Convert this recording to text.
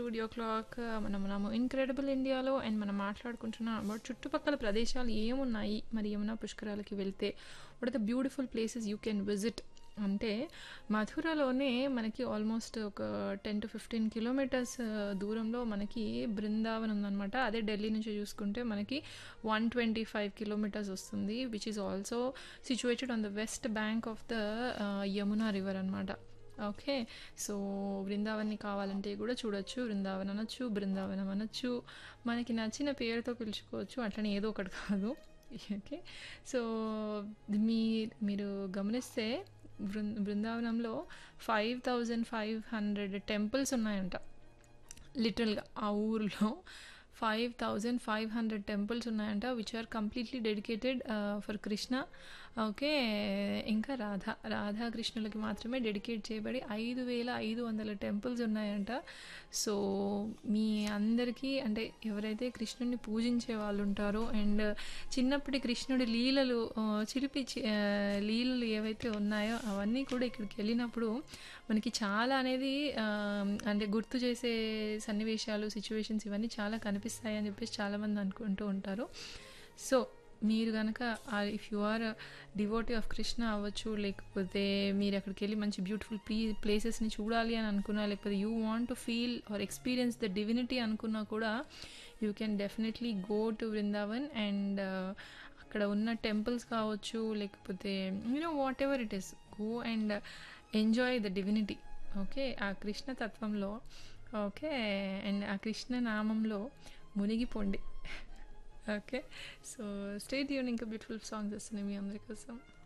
studio clock మనం మనము incredible ఇండియాలో అండ్ మనం మాట్లాడుకుంటున్నాం అబౌట్ చుట్టుపక్కల ప్రదేశాలు ఏమున్నాయి మరి యమునా పుష్కరాలకి వెళ్తే what the beautiful places you can visit అంటే మథురలోనే మనకి ఆల్మోస్ట్ ఒక టెన్ టు ఫిఫ్టీన్ కిలోమీటర్స్ దూరంలో మనకి బృందావన్ ఉందన్నమాట అదే ఢిల్లీ నుంచి చూసుకుంటే మనకి వన్ ట్వంటీ ఫైవ్ కిలోమీటర్స్ వస్తుంది which is also situated on the west bank of the Yamuna river అనమాట ఓకే సో బృందావన్ని కావాలంటే కూడా చూడొచ్చు బృందావన్ అనొచ్చు బృందావనం అనొచ్చు మనకి నచ్చిన పేరుతో పిలుచుకోవచ్చు అట్లనే ఏదో ఒకటి కాదు ఓకే సో మీ మీరు గమనిస్తే బృం బృందావనంలో five thousand five hundred temples ఉన్నాయంట లిటరల్గా ఆ ఊర్లో five thousand five hundred temples ఉన్నాయంట which are completely dedicated for Krishna okay ఇంకా రాధా రాధా కృష్ణులకి మాత్రమే డెడికేట్ చేయబడి ఐదు వేల ఐదు వందల టెంపుల్స్ ఉన్నాయంట సో మీ అందరికీ అంటే ఎవరైతే కృష్ణుడిని పూజించే వాళ్ళు ఉంటారో అండ్ చిన్నప్పటి కృష్ణుడి లీలలు చిలిపి లీలలు ఏవైతే ఉన్నాయో అవన్నీ కూడా ఇక్కడికి వెళ్ళినప్పుడు మనకి చాలా అనేది అంటే గుర్తు చేసే సన్నివేశాలు సిచ్యువేషన్స్ ఇవన్నీ చాలా కనిపిస్తాయి అని చెప్పేసి చాలామంది అనుకుంటూ ఉంటారు సో మీరు కనుక if you are devotee of Krishna అవ్వచ్చు లేకపోతే మీరు అక్కడికి వెళ్ళి మంచి బ్యూటిఫుల్ ప్లీ ప్లేసెస్ని చూడాలి అని అనుకున్నా లేకపోతే you want to feel or experience the divinity అనుకున్నా కూడా you can definitely go to Vrindavan and అక్కడ ఉన్న టెంపుల్స్ కావచ్చు లేకపోతే you know whatever it is go and enjoy the divinity okay ఆ కృష్ణ తత్వంలో ఓకే అండ్ ఆ కృష్ణ నామంలో మునిగిపోండి ఓకే సో స్టేట్ యూన్ ఇంకా బ్యూటిఫుల్ సాంగ్స్ వస్తున్నాయి మీ అందరి కోసం